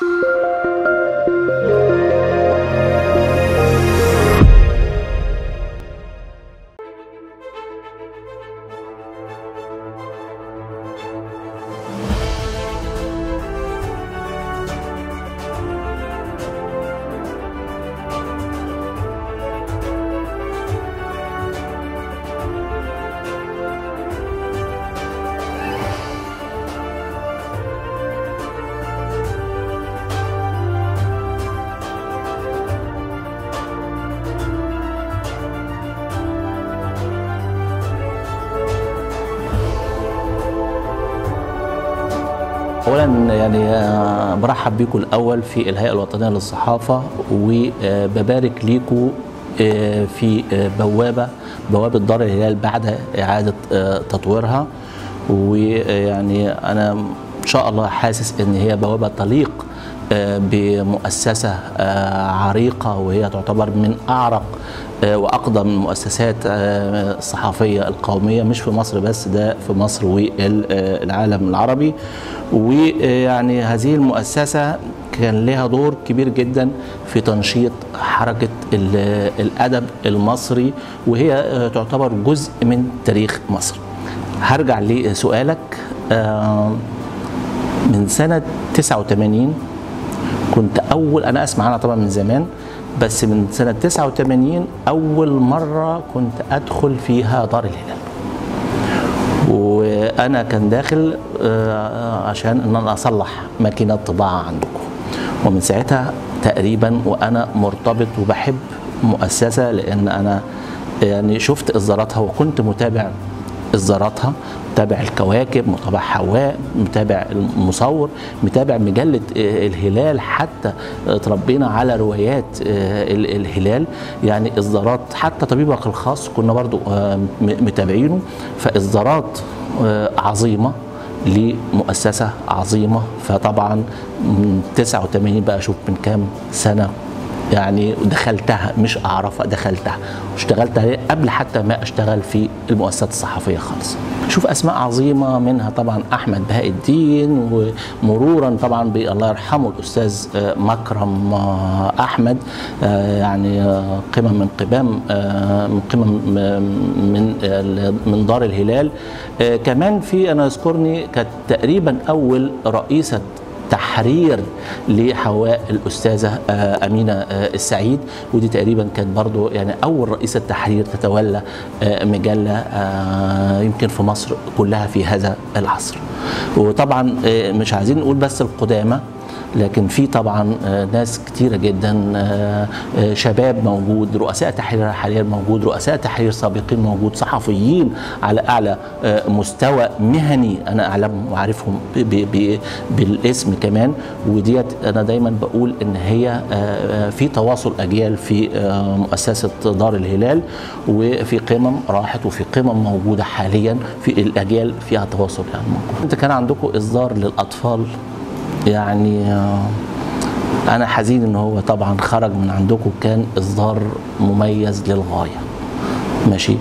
اولا يعني آه، برحب بيكم الاول في الهيئه الوطنيه للصحافه وببارك ليكم آه، في آه، بوابه بوابه دار الهلال بعد اعاده آه، تطويرها ويعني انا ان شاء الله حاسس ان هي بوابه تليق آه، بمؤسسه آه، عريقه وهي تعتبر من اعرق آه، واقدم المؤسسات آه، الصحفيه القوميه مش في مصر بس ده في مصر والعالم العربي ويعني هذه المؤسسه كان لها دور كبير جدا في تنشيط حركه ال- الادب المصري وهي آه، تعتبر جزء من تاريخ مصر. هرجع لسؤالك آه، من سنه 89 كنت اول انا اسمع عنها طبعا من زمان بس من سنه 89 اول مره كنت ادخل فيها دار الهلال وانا كان داخل آه، عشان ان انا اصلح ماكينه طباعه عندكم ومن ساعتها تقريبا وانا مرتبط وبحب مؤسسه لان انا يعني شفت اصداراتها وكنت متابع اصداراتها متابع الكواكب متابع حواء متابع المصور متابع مجله آه، الهلال حتى آه، اتربينا على روايات آه، ال- الهلال يعني اصدارات حتى طبيبك الخاص كنا برضو آه، م- متابعينه فاصدارات آه، عظيمه لمؤسسه عظيمه فطبعا من 89 بقى اشوف من كام سنه يعني دخلتها مش اعرفها دخلتها واشتغلت عليها قبل حتى ما اشتغل في المؤسسات الصحفيه خالص شوف اسماء عظيمه منها طبعا احمد بهاء الدين ومرورا طبعا بالله يرحمه الاستاذ آه، مكرم آه، احمد آه، يعني آه، قمم من قمم آه، من قمم آه، من آه، من دار الهلال آه، كمان في انا اذكرني كانت تقريبا اول رئيسه تحرير لحواء الاستاذه آه، امينه آه، السعيد ودي تقريبا كانت برضو يعني اول رئيسه تحرير تتولى آه، مجله آه، يمكن في مصر كلها في هذا العصر وطبعا آه، مش عايزين نقول بس القدامى لكن في طبعا آه، ناس كتيره جدا آه، آه، شباب موجود رؤساء تحرير حاليا موجود رؤساء تحرير سابقين موجود صحفيين على اعلى آه، مستوى مهني انا اعلمهم وعارفهم ب- ب- ب- بالاسم كمان وديت انا دايما بقول ان هي آه، آه، في تواصل اجيال في آه، مؤسسه دار الهلال وفي قمم راحت وفي قمم موجوده حاليا في الاجيال فيها تواصل يعني موجود. انت كان عندكم اصدار للاطفال يعني آه، انا حزين ان هو طبعا خرج من عندكم كان اصدار مميز للغايه ماشي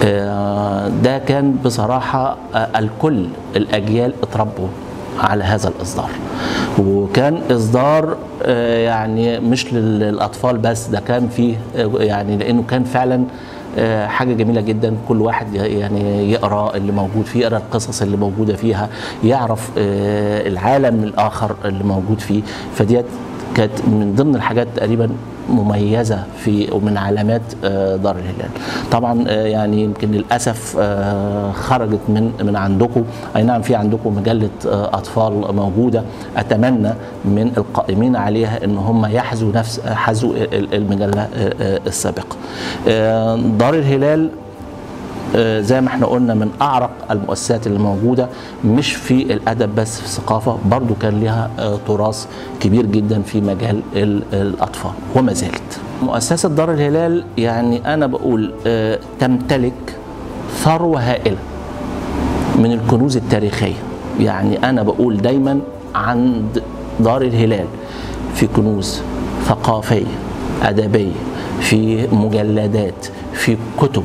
آه، ده كان بصراحه آه، الكل الاجيال اتربوا على هذا الاصدار وكان اصدار آه، يعني مش للاطفال بس ده كان فيه آه، يعني لانه كان فعلا آه، حاجه جميله جدا كل واحد ي- يعني يقرا اللي موجود فيه يقرا القصص اللي موجوده فيها يعرف آه، العالم الاخر اللي موجود فيه فديت كانت من ضمن الحاجات تقريبا مميزه في ومن علامات آه، دار الهلال طبعا آه، يعني يمكن للاسف آه، خرجت من من عندكم اي نعم في عندكم مجله آه، اطفال موجوده اتمنى من القائمين عليها ان هم يحذوا نفس حذوا ال- المجله آه، آه، السابقه آه، دار الهلال آه، زي ما احنا قلنا من اعرق المؤسسات اللي موجوده مش في الادب بس في الثقافه برضو كان لها آه، تراث كبير جدا في مجال ال- الاطفال وما زالت مؤسسه دار الهلال يعني انا بقول آه، تمتلك ثروه هائله من الكنوز التاريخيه يعني انا بقول دايما عند دار الهلال في كنوز ثقافيه ادبيه في مجلدات في كتب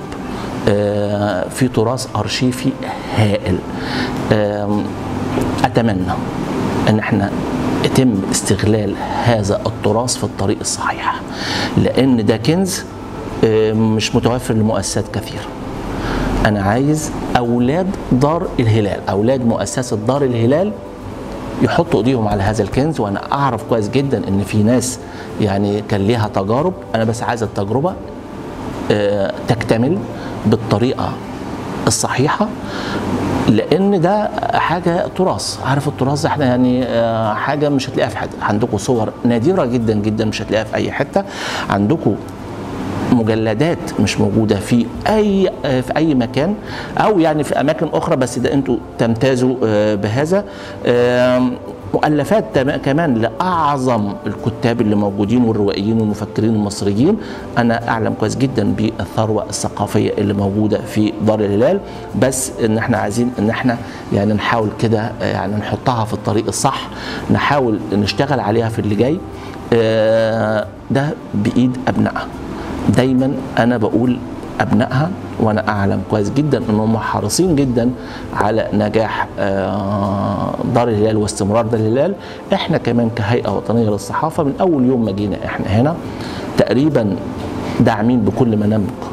آه، في تراث ارشيفي هائل آم، اتمنى ان احنا يتم استغلال هذا التراث في الطريق الصحيح لان ده كنز آه، مش متوفر لمؤسسات كثيره انا عايز اولاد دار الهلال اولاد مؤسسه دار الهلال يحطوا ايديهم على هذا الكنز وانا اعرف كويس جدا ان في ناس يعني كان ليها تجارب انا بس عايز التجربه آه، تكتمل بالطريقه الصحيحه لان ده حاجه تراث عارف التراث ده احنا يعني آه، حاجه مش هتلاقيها في حد عندكم صور نادره جدا جدا مش هتلاقيها في اي حته عندكم مجلدات مش موجوده في اي في اي مكان او يعني في اماكن اخرى بس ده انتوا تمتازوا آه، بهذا آم، مؤلفات تم- كمان لاعظم الكتاب اللي موجودين والروائيين والمفكرين المصريين انا اعلم كويس جدا بالثروه الثقافيه اللي موجوده في دار الهلال بس ان احنا عايزين ان احنا يعني نحاول كده آه، يعني نحطها في الطريق الصح نحاول نشتغل عليها في اللي جاي آه، ده بايد ابنائها دايما انا بقول ابنائها وانا اعلم كويس جدا ان هم حريصين جدا على نجاح آه، دار الهلال واستمرار دار الهلال احنا كمان كهيئه وطنيه للصحافه من اول يوم ما جينا احنا هنا تقريبا داعمين بكل ما نملك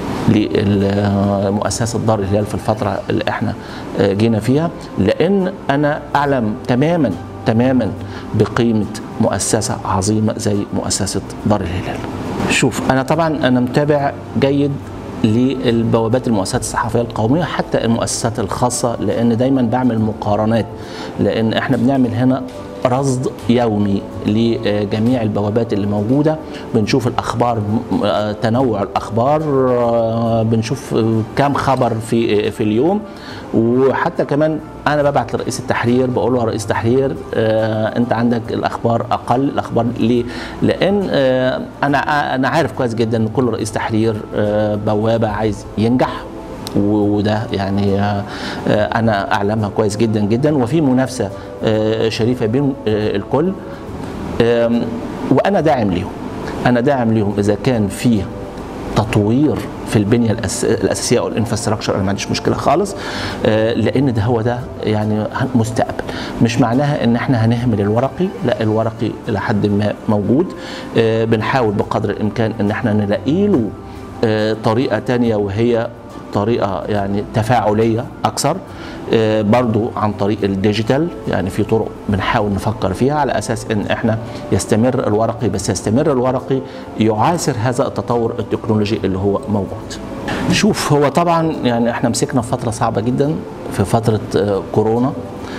لمؤسسة دار الهلال في الفترة اللي احنا آه، جينا فيها لأن أنا أعلم تماما تماما بقيمة مؤسسة عظيمة زي مؤسسة دار الهلال شوف أنا طبعا أنا متابع جيد للبوابات المؤسسات الصحفيه القوميه حتى المؤسسات الخاصه لان دايما بعمل مقارنات لان احنا بنعمل هنا رصد يومي لجميع البوابات اللي موجوده بنشوف الاخبار آه، تنوع الاخبار آه، بنشوف آه، كام خبر في في اليوم وحتى كمان انا ببعت لرئيس التحرير بقول له يا رئيس تحرير آه، انت عندك الاخبار اقل الاخبار ليه لان آه، انا انا عارف كويس جدا ان كل رئيس تحرير آه، بوابه عايز ينجح وده يعني آه، آه، انا اعلمها كويس جدا جدا وفي منافسه آه، شريفه بين آه، الكل آم، وانا داعم ليهم انا داعم ليهم اذا كان في تطوير في البنيه الأس- الاساسيه او الانفراستراكشر انا ما عنديش مشكله خالص آه، لان ده هو ده يعني مستقبل مش معناها ان احنا هنهمل الورقي لا الورقي الى حد ما موجود آه، بنحاول بقدر الامكان ان احنا نلاقي له آه، طريقه تانية وهي طريقه يعني تفاعليه اكثر آه، برضو عن طريق الديجيتال يعني في طرق بنحاول نفكر فيها على اساس ان احنا يستمر الورقي بس يستمر الورقي يعاصر هذا التطور التكنولوجي اللي هو موجود شوف هو طبعا يعني احنا مسكنا في فتره صعبه جدا في فتره آه، كورونا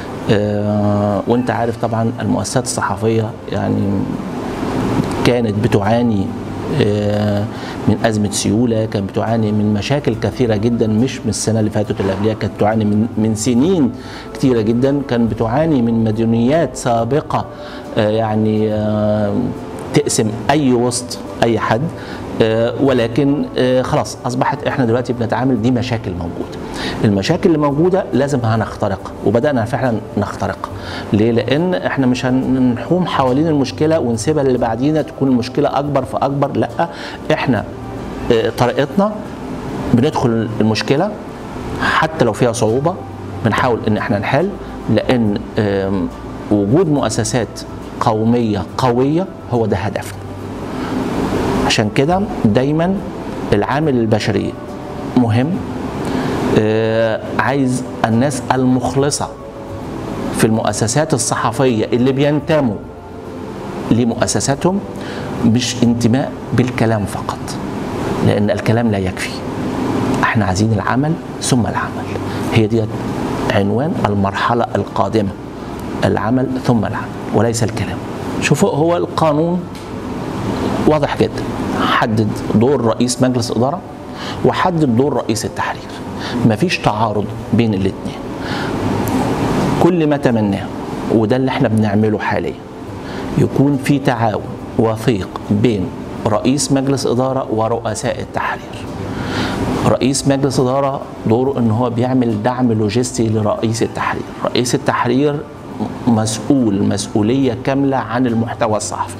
آه، وانت عارف طبعا المؤسسات الصحفيه يعني كانت بتعاني آه، من أزمة سيولة كانت بتعاني من مشاكل كثيرة جدا مش من السنة اللي فاتت اللي قبلها كانت بتعاني من من سنين كثيرة جدا كانت بتعاني من مديونيات سابقة آه، يعني آه، تقسم أي وسط أي حد آه، ولكن آه، خلاص اصبحت احنا دلوقتي بنتعامل دي مشاكل موجوده المشاكل اللي موجوده لازم هنخترقها وبدانا فعلا نخترقها ليه لان احنا مش هنحوم حوالين المشكله ونسيبها اللي بعدينا تكون المشكله اكبر فاكبر لا احنا آه، طريقتنا بندخل المشكله حتى لو فيها صعوبه بنحاول ان احنا نحل لان آم، وجود مؤسسات قوميه قويه هو ده هدفنا عشان كده دايما العامل البشري مهم آه، عايز الناس المخلصة في المؤسسات الصحفية اللي بينتموا لمؤسساتهم مش انتماء بالكلام فقط لأن الكلام لا يكفي احنا عايزين العمل ثم العمل هي دي عنوان المرحلة القادمة العمل ثم العمل وليس الكلام شوفوا هو القانون واضح جدا حدد دور رئيس مجلس إدارة وحدد دور رئيس التحرير مفيش تعارض بين الاثنين كل ما تمناه وده اللي احنا بنعمله حاليا يكون في تعاون وثيق بين رئيس مجلس إدارة ورؤساء التحرير رئيس مجلس إدارة دوره إن هو بيعمل دعم لوجستي لرئيس التحرير رئيس التحرير مسؤول مسؤولية كاملة عن المحتوى الصحفي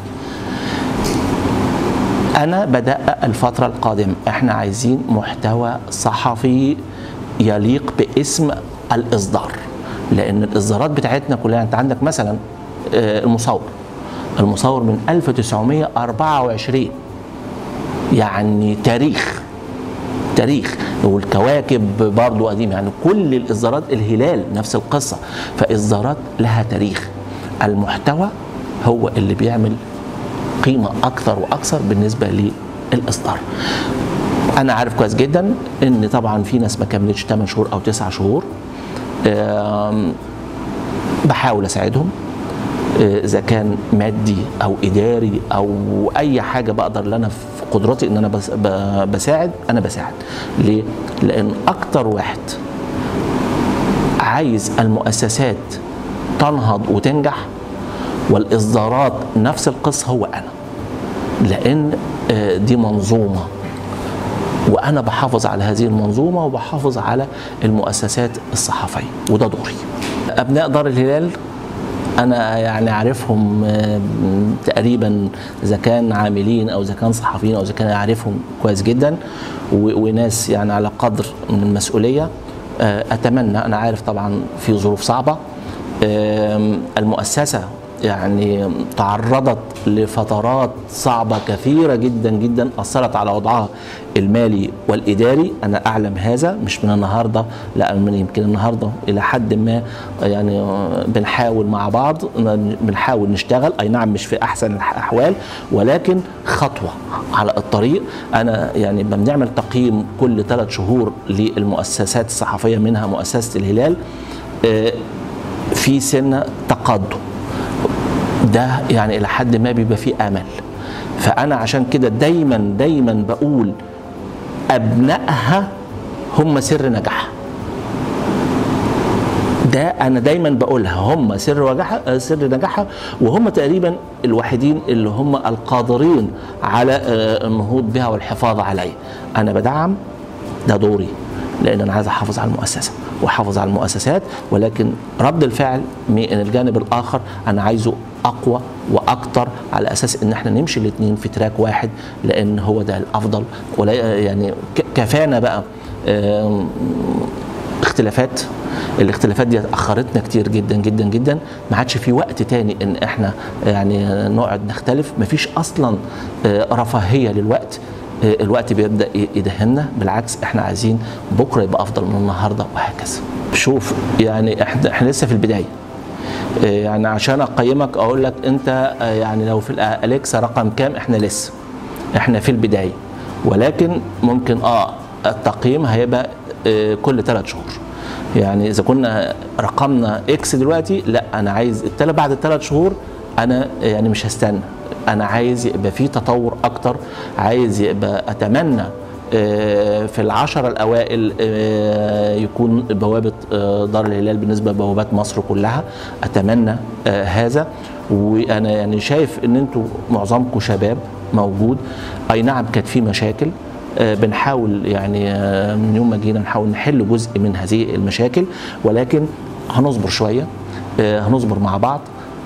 أنا بدأ الفترة القادمة إحنا عايزين محتوى صحفي يليق باسم الإصدار لأن الإصدارات بتاعتنا كلها أنت عندك مثلا آه، المصور المصور من 1924 يعني تاريخ تاريخ والكواكب برضو قديم يعني كل الاصدارات الهلال نفس القصه فاصدارات لها تاريخ المحتوى هو اللي بيعمل قيمه اكثر واكثر بالنسبه للاصدار انا عارف كويس جدا ان طبعا في ناس ما كملتش 8 شهور او 9 شهور آم، بحاول اساعدهم آه، اذا كان مادي او اداري او اي حاجه بقدر ان انا في قدرتي ان انا بس ب- بساعد انا بساعد ليه لان اكتر واحد عايز المؤسسات تنهض وتنجح والاصدارات نفس القصه هو انا لان آه، دي منظومه وانا بحافظ على هذه المنظومه وبحافظ على المؤسسات الصحفيه وده دوري ابناء دار الهلال انا يعني عارفهم آه، تقريبا اذا كان عاملين او اذا كان صحفيين او اذا كان عارفهم كويس جدا و- وناس يعني على قدر من المسؤوليه آه، اتمنى انا عارف طبعا في ظروف صعبه آم، المؤسسه يعني تعرضت لفترات صعبه كثيره جدا جدا اثرت على وضعها المالي والاداري انا اعلم هذا مش من النهارده لا من يمكن النهارده الى حد ما يعني بنحاول مع بعض بنحاول نشتغل اي نعم مش في احسن الاحوال ولكن خطوه على الطريق انا يعني بنعمل تقييم كل ثلاث شهور للمؤسسات الصحفيه منها مؤسسه الهلال آه، في سنه تقدم ده يعني الى حد ما بيبقى فيه امل فانا عشان كده دايما دايما بقول ابنائها هم سر نجاحها ده انا دايما بقولها هم سر نجاحها سر نجاحها وهم تقريبا الوحيدين اللي هم القادرين على آه، النهوض بها والحفاظ عليها انا بدعم ده دوري لان انا عايز احافظ على المؤسسه واحافظ على المؤسسات ولكن رد الفعل من الجانب الاخر انا عايزه اقوى واكتر على اساس ان احنا نمشي الاثنين في تراك واحد لان هو ده الافضل ولا يعني ك- كفانا بقى آم، اختلافات الاختلافات دي اخرتنا كتير جدا جدا جدا ما عادش في وقت تاني ان احنا يعني نقعد نختلف مفيش اصلا آه، رفاهيه للوقت آه، الوقت بيبدا ي- يدهنا بالعكس احنا عايزين بكره يبقى افضل من النهارده وهكذا شوف يعني احنا احنا لسه في البدايه آه، يعني عشان اقيمك اقول لك انت آه، يعني لو في الاليكسا رقم كام احنا لسه احنا في البدايه ولكن ممكن اه التقييم هيبقى آه، كل ثلاث شهور يعني اذا كنا رقمنا اكس دلوقتي لا انا عايز التلا بعد الثلاث شهور انا يعني مش هستنى انا عايز يبقى في تطور اكتر عايز يبقى اتمنى آه، في العشرة الأوائل آه، يكون بوابة آه، دار الهلال بالنسبة لبوابات مصر كلها أتمنى آه، هذا وأنا يعني شايف إن أنتوا معظمكم شباب موجود أي نعم كانت في مشاكل آه، بنحاول يعني آه، من يوم ما جينا نحاول نحل جزء من هذه المشاكل ولكن هنصبر شوية آه، هنصبر مع بعض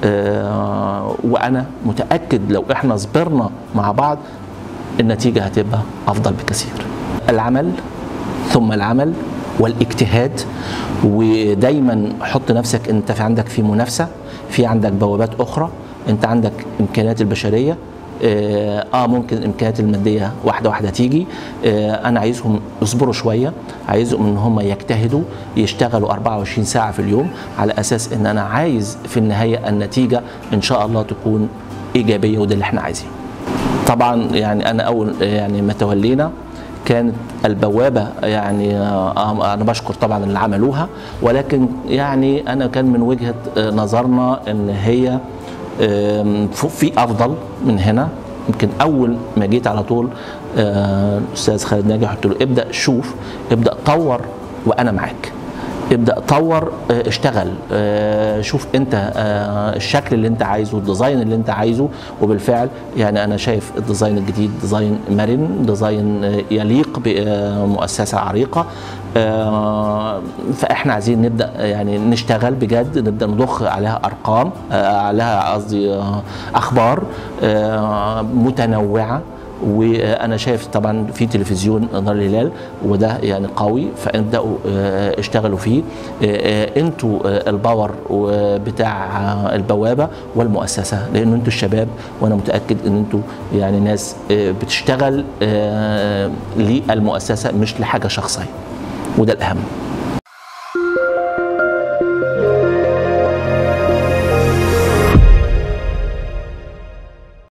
آه، وأنا متأكد لو إحنا صبرنا مع بعض النتيجة هتبقى أفضل بكثير العمل ثم العمل والاجتهاد ودايما حط نفسك انت في عندك في منافسة في عندك بوابات أخرى انت عندك إمكانيات البشرية اه آه، ممكن الامكانيات الماديه واحده واحده تيجي آه انا عايزهم يصبروا شويه عايزهم ان هم يجتهدوا يشتغلوا 24 ساعه في اليوم على اساس ان انا عايز في النهايه النتيجه ان شاء الله تكون ايجابيه وده اللي احنا عايزينه طبعا يعني انا اول يعني ما تولينا كانت البوابه يعني آه، انا بشكر طبعا اللي عملوها ولكن يعني انا كان من وجهه آه، نظرنا ان هي آم، ف- في افضل من هنا يمكن اول ما جيت على طول آه، الاستاذ خالد ناجي قلت له ابدا شوف ابدا طور وانا معاك ابدا طور آه، اشتغل آه، شوف انت آه، الشكل اللي انت عايزه الديزاين اللي انت عايزه وبالفعل يعني انا شايف الديزاين الجديد ديزاين مرن ديزاين آه، يليق بمؤسسه عريقه آه، فاحنا عايزين نبدا يعني نشتغل بجد نبدا نضخ عليها ارقام آه، عليها قصدي آه، اخبار آه، متنوعه وانا شايف طبعا في تلفزيون نار الهلال وده يعني قوي فابداوا آه، اشتغلوا فيه آه، آه، انتوا آه، الباور بتاع البوابه والمؤسسه لان انتوا الشباب وانا متاكد ان انتوا يعني ناس آه، بتشتغل آه، للمؤسسه مش لحاجه شخصيه وده الاهم